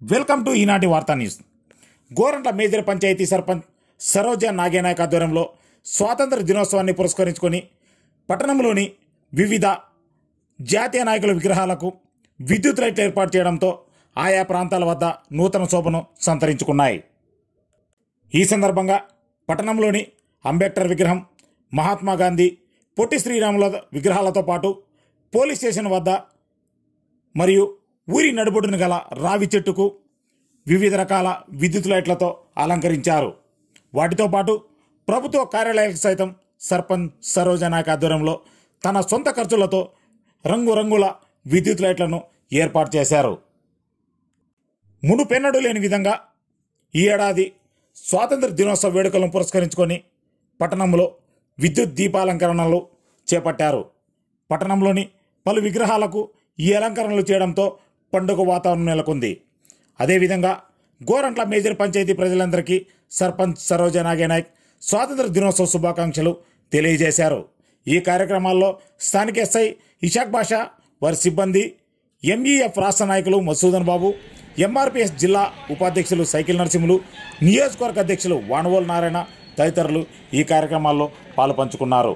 welcome to ఈనాటి వార్తా news Gorantla major panchayat sarpanch Saroja Nagenayak ఆధ్వర్యంలో స్వాతంత్ర దినోత్సవాన్ని పురస్కరించుకొని పట్టణంలోని వివిధ జాతీయ నాయకుల విగ్రహాలకు విద్యుత్ లైట్లు ఏర్పాటు చేయడంతో ఆయా ప్రాంతాల వద్ద నూతన శోభను సంతరించుకున్నాయి ఈ సందర్భంగా పట్టణంలోని అంబేద్కర్ విగ్రహం మహాత్మా గాంధీ పొట్టి శ్రీరాముల విగ్రహాలతో పాటు పోలీస్ స్టేషన్ వద్ద మరియు ఊరి నడుబొడ్డున గల రావి చెట్టుకు వివిధ రకాల విద్యుత్ లైట్లతో అలంకరించారు వాటితో పాటు ప్రభుత్వ కార్యాలయాలకు సైతం సర్పంచ్ సరోజ నాయక్ ఆధ్వర్యంలో తన సొంత ఖర్చులతో రంగురంగుల విద్యుత్ లైట్లను ఏర్పాటు చేశారు మునుపెన్నడూ లేని విధంగా ఈ ఏడాది స్వాతంత్ర దినోత్సవ వేడుకలను పురస్కరించుకొని పట్టణంలో విద్యుత్ దీపాలంకరణలు చేపట్టారు పట్టణంలోని పలు విగ్రహాలకు ఈ అలంకరణలు చేయడంతో పండుగ వాతావరణం నెలకొంది అదేవిధంగా గోరంట్ల మేజర్ పంచాయతీ ప్రజలందరికీ సర్పంచ్ సరోజ నాగేనాయక్ స్వాతంత్ర దినోత్సవ శుభాకాంక్షలు తెలియజేశారు ఈ కార్యక్రమాల్లో స్థానిక ఎస్ఐ ఇషాక్ బాషా వారి సిబ్బంది ఎంఈఎఫ్ రాష్ట్ర నాయకులు మసూదన్ బాబు ఎంఆర్పిఎస్ జిల్లా ఉపాధ్యక్షులు సైకిల్ నరసింహులు నియోజకవర్గ అధ్యక్షులు వానవోల్ నారాయణ తదితరులు ఈ కార్యక్రమాల్లో పాలుపంచుకున్నారు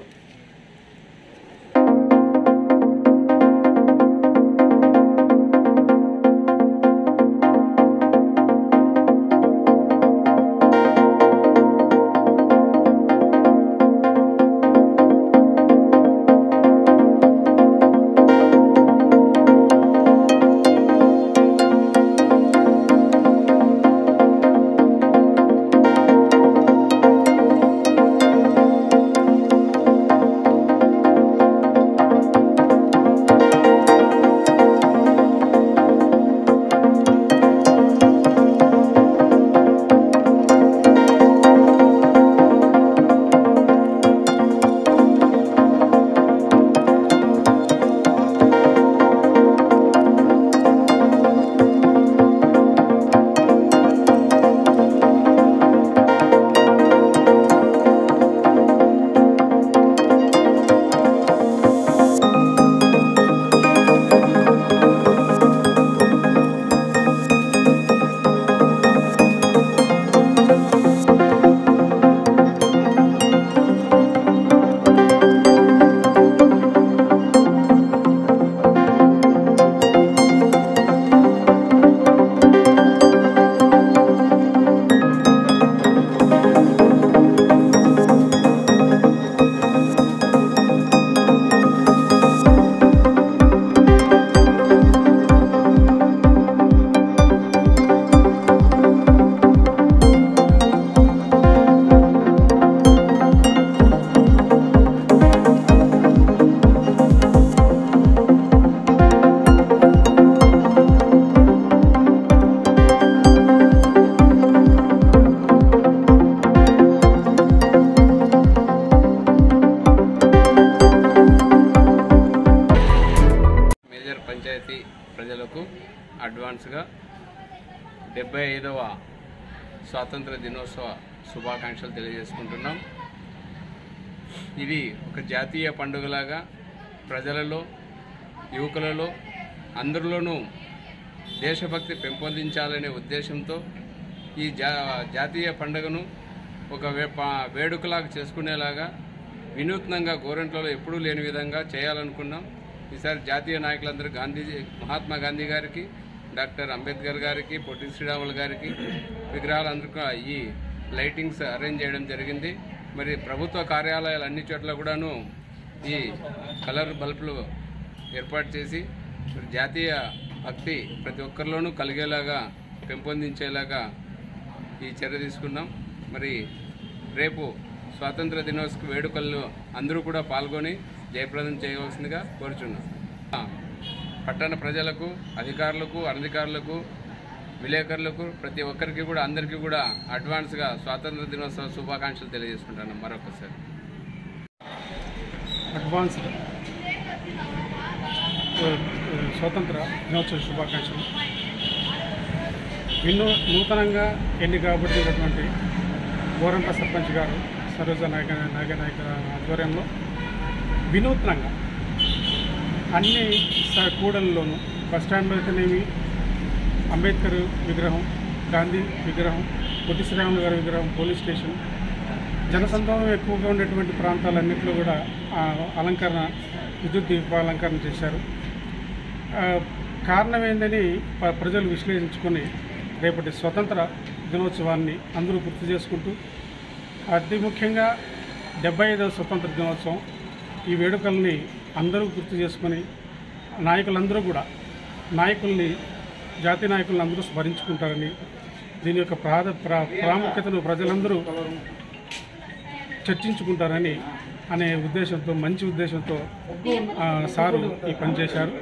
మేజర్ పంచాయతీ ప్రజలకు అడ్వాన్స్గా డెబ్బై ఐదవ స్వాతంత్ర దినోత్సవ శుభాకాంక్షలు తెలియజేసుకుంటున్నాం ఇది ఒక జాతీయ పండుగలాగా ప్రజలలో యువకులలో అందరిలోనూ దేశభక్తి పెంపొందించాలనే ఉద్దేశంతో ఈ జా జాతీయ పండుగను ఒక వే పా- వేడుకలాగా చేసుకునేలాగా వినూత్నంగా గోరంట్లలో ఎప్పుడూ లేని విధంగా చేయాలనుకున్నాం ఈసారి జాతీయ నాయకులందరూ గాంధీజీ మహాత్మా గాంధీ గారికి డాక్టర్ అంబేద్కర్ గారికి పొట్టి శ్రీరాములు గారికి విగ్రహాలందరికీ ఈ లైటింగ్స్ అరేంజ్ చేయడం జరిగింది మరి ప్రభుత్వ కార్యాలయాలు అన్ని చోట్ల కూడాను ఈ కలర్ బల్బులు ఏర్పాటు చేసి మరి జాతీయ భక్తి ప్రతి ఒక్కరిలోనూ కలిగేలాగా పెంపొందించేలాగా ఈ చర్య తీసుకున్నాం మరి రేపు స్వాతంత్ర దినోత్సవ వేడుకల్లో అందరూ కూడా పాల్గొని జయప్రదం చేయవలసిందిగా కోరుచున్నాం పట్టణ ప్రజలకు అధికారులకు అనధికారులకు విలేకరులకు ప్రతి ఒక్కరికి కూడా అందరికీ కూడా అడ్వాన్స్గా స్వాతంత్ర దినోత్సవ శుభాకాంక్షలు తెలియజేసుకుంటాను మరొకసారి అడ్వాన్స్డ్ స్వతంత్ర దినోత్సవ శుభాకాంక్షలు వినూ నూతనంగా ఎన్నిక కాబట్టినటువంటి గోరంట సర్పంచ్ గారు సరోజ నాయక నాగనాయక ఆధ్వర్యంలో వినూత్నంగా అన్ని స- కూడళ్ళలోనూ బస్ స్టాండ్లో అయితేనేమి అంబేద్కర్ విగ్రహం గాంధీ విగ్రహం పొట్టి శ్రీరాములు గారి విగ్రహం పోలీస్ స్టేషన్ జనసంద్రహం ఎక్కువగా ఉండేటువంటి ప్రాంతాలన్నింటిలో కూడా ఆ, అలంకరణ విద్యుత్ దీపాలంకరణ చేశారు ఆ, కారణం ఏందని ప- ప్రజలు విశ్లేషించుకొని రేపటి స్వతంత్ర దినోత్సవాన్ని అందరూ గుర్తు చేసుకుంటూ అతి ముఖ్యంగా డెబ్బై ఐదవ స్వతంత్ర దినోత్సవం ఈ వేడుకల్ని అందరూ గుర్తు చేసుకొని నాయకులందరూ కూడా నాయకుల్ని జాతీయ నాయకులను అందరూ స్మరించుకుంటారని దీని యొక్క ప్రాధ ప్రా ప్రాముఖ్యతను ప్రజలందరూ చర్చించుకుంటారని అనే ఉద్దేశంతో మంచి ఉద్దేశంతో ఆ, సారు ఈ పని చేశారు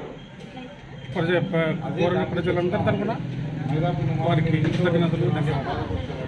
ప్రజ ప- కోరిన ప్రజలందరి తరఫున వారికి కృతజ్ఞతలు ధన్యవాదాలు